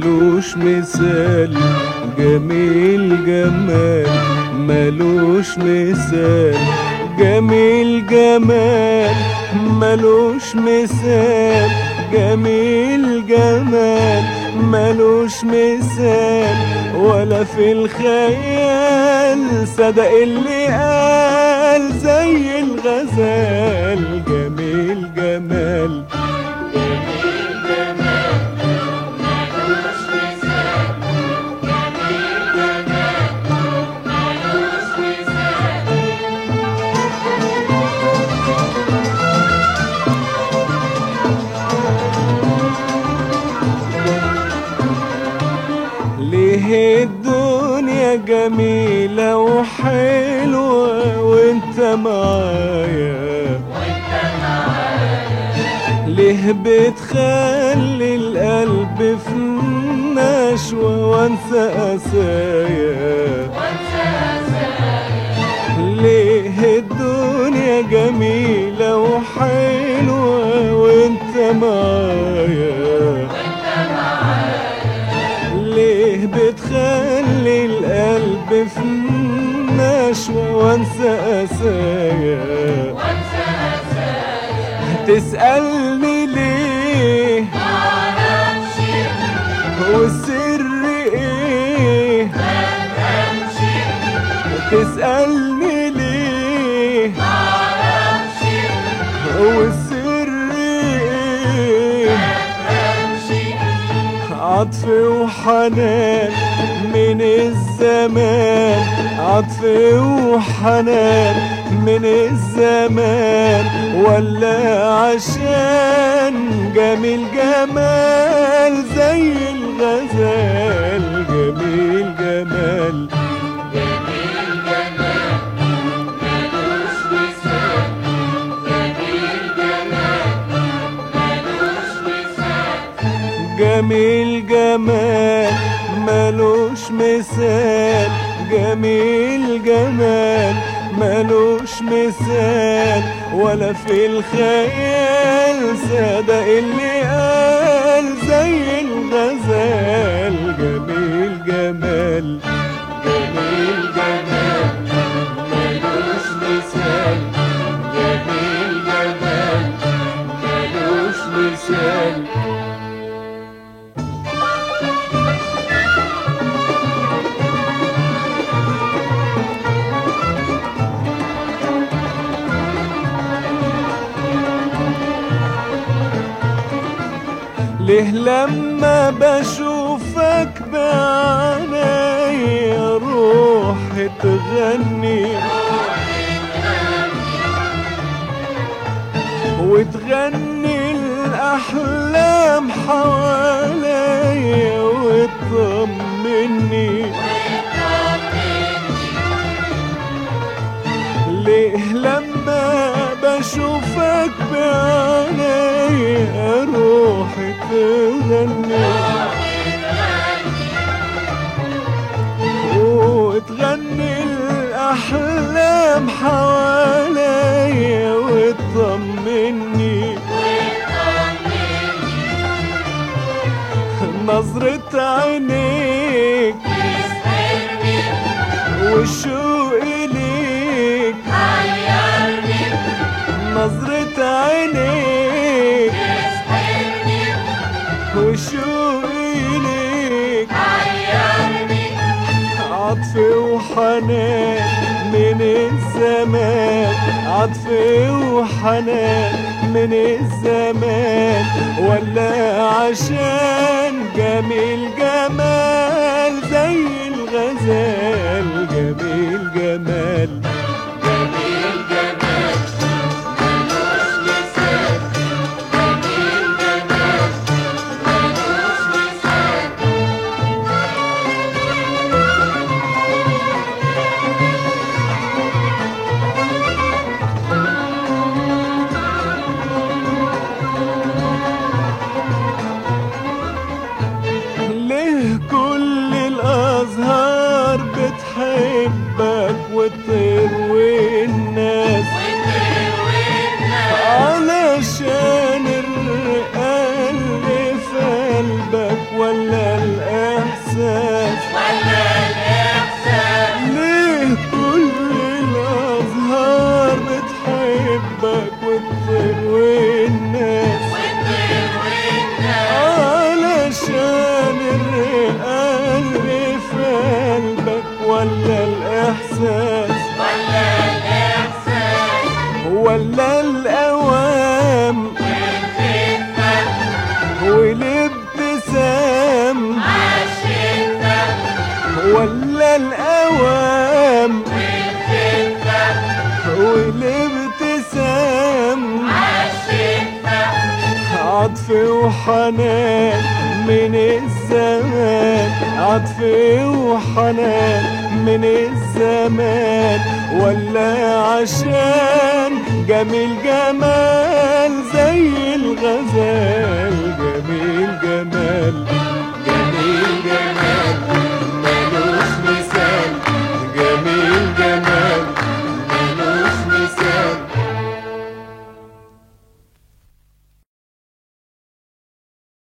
ملوش مثال جميل جمال ملوش مثال جميل جمال ملوش مثال جميل جمال ملوش مثال ولا في الخيال صدق اللي قال زي الغزال جميل جمال ليه الدنيا جميلة وحلوة وانت معايا ليه بتخلي القلب في نشوة وانسى قسايا ليه الدنيا جميلة وحلوة وانت معايا ليه بتخلي القلب في نشوة وانسى قسايا تسألني ليه والسر ايه تسألني ليه والسر ايه عطف وحنان من الزمان عطف وحنان من الزمان ولا عشان جميل جمال زي الغزال جميل جمال جميل جمال ملوش مثال جميل جمال ملوش مثال ولا في الخيال صدق اللي قال زي الغزال جميل جمال جميل جمال ملوش مثال جميل جمال ملوش مثال ليه لما بشوفك بعيني روحي تغني وتغني الأحلام حواليا وتطمني ليه لما بشوفك بعيني روحي تغني وتغني الأحلام حواليا وتطمني نظرة عينيك والشوق ليك نظرة عينيك وشوق ليك عطف وحنان من الزمان عطف وحنان من الزمان ولا عشان جميل جمال زي الغزال جميل جمال جميل جمال ملوش مثال جميل جمال ملوش مثال ليه كل الأزهار بتحبك وتروي الناس علشان الرقة اللي في قلبك ولا الإحساس ليه كل الأزهار بتحبك وتطير والناس علشان الرئة اللي في قلبك ولا الإحساس ولا الأوام والابتسام ولا الأوام والابتسام عطف وحنان من الزمان عطف وحنان من الزمان ولا عشان جميل جمال زي الغزال جميل جمال جميل جمال